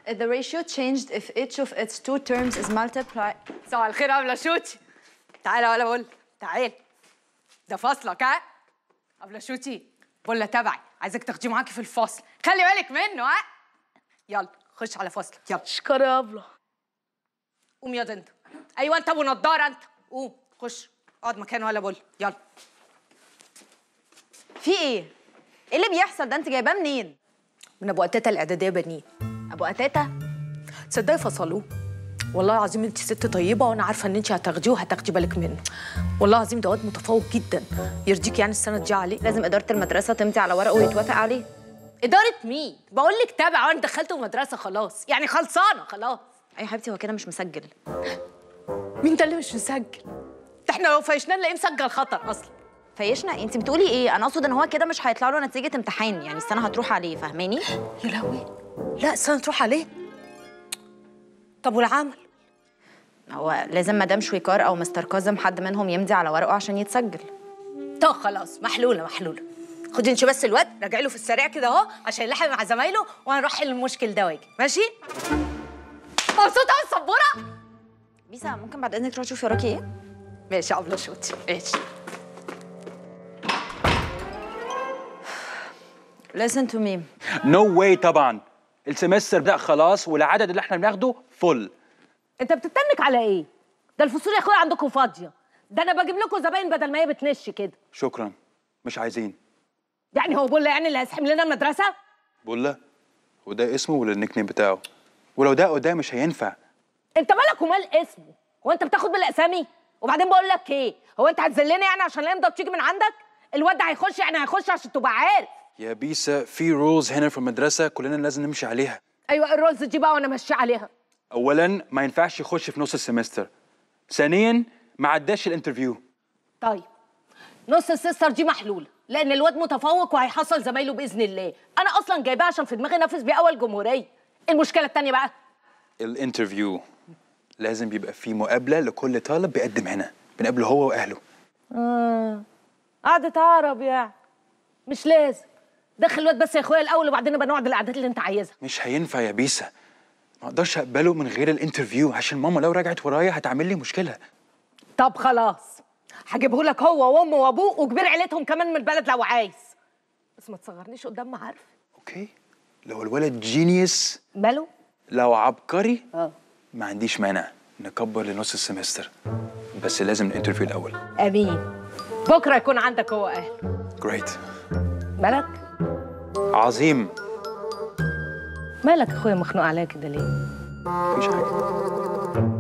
The ratio changed if each of its two terms is multiplied. صباح الخير يا بلاشوتي تعالى ولا بقول تعال ده فصلك ها بلاشوتي بقول تبعي عايزك تاخديه معاكي في الفصل خلي بالك منه ها يلا خش على فصلك يلا شكرا يا ابله قوم ياض انت ايوه انت ابو نضاره انت قوم خش اقعد مكان ولا بقول يلا في ايه؟ ايه اللي بيحصل ده انت جايباه منين؟ من ابو قتاته الاعداديه بنين ابو قتاته تصدقي فصلوه والله العظيم انت ست طيبه وانا عارفه ان انت هتاخديه وهتاخدي بالك منه والله العظيم ده واد متفوق جدا يرضيك يعني السنه الجايه عليه لازم اداره المدرسه تمضي على ورقه ويتوافق عليه اداره مين بقول لك تابع وانا دخلته مدرسه خلاص يعني خلصانه خلاص اي يا حبيبتي هو كده مش مسجل مين ده اللي مش مسجل ده احنا لو فايشنا نلاقيه مسجل خطر اصلا فيشنا انت بتقولي ايه انا اقصد ان هو كده مش هيطلع له نتيجه امتحان يعني السنه هتروح عليه فاهماني يا لهوي لا السنه تروح عليه طب والعمل هو لازم مدام شويكار او مستر كاظم حد منهم يمضي على ورقه عشان يتسجل طب خلاص محلوله محلوله خدي انت بس الواد راجعي له في السريع كده اهو عشان يلحق مع زمايله وانا اروح احل المشكل ده واجي ماشي مبسوطه والصبوره بيسا ممكن بعد اذنك تروحي تشوفي وراكي ايه ماشي يا بلاشوتي ماشي listen to me نو no واي طبعا السمستر ده خلاص والعدد اللي احنا بناخده فل انت بتتنك على ايه ده الفصول يا اخويا عندكم فاضيه ده انا بجيب لكم زباين بدل ما هي بتنش كده شكرا مش عايزين يعني هو بولا يعني اللي هيسحب لنا المدرسه بولا وده اسمه ولا النيك نيم بتاعه ولو ده او ده مش هينفع انت مالك ومال اسمه هو انت بتاخد بالاسامي وبعدين بقول لك ايه هو انت هتذلنا يعني عشان الامضه بتيجي من عندك الواد ده هيخش يعني هيخش عشان تبقى عارف يا بيسا في رولز هنا في المدرسه كلنا لازم نمشي عليها ايوه الرولز دي بقى وانا ماشيه عليها اولا ما ينفعش يخش في نص السمستر ثانيا ما عداش الانترفيو طيب نص السيستر دي محلوله لان الواد متفوق وهيحصل زمايله باذن الله انا اصلا جايباه عشان في دماغي انافس بيه اول جمهوريه المشكله التانيه بقى الانترفيو لازم بيبقى في مقابله لكل طالب بيقدم هنا بنقابله هو واهله اه قعدة عرب يعني مش لازم دخل الواد بس يا اخويا الاول وبعدين نبقى نقعد القعدات اللي انت عايزها مش هينفع يا بيسا ما اقدرش اقبله من غير الانترفيو عشان ماما لو رجعت ورايا هتعمل لي مشكله طب خلاص هجيبه لك هو وامه وابوه وكبير عيلتهم كمان من البلد لو عايز بس ما تصغرنيش قدام معارف اوكي لو الولد جينيوس ماله لو عبقري اه ما عنديش مانع نكبر لنص السمستر بس لازم الانترفيو الاول امين بكره يكون عندك هو اهل جريت مالك عظيم مالك يا اخويا مخنوق عليا كده ليه مفيش حاجه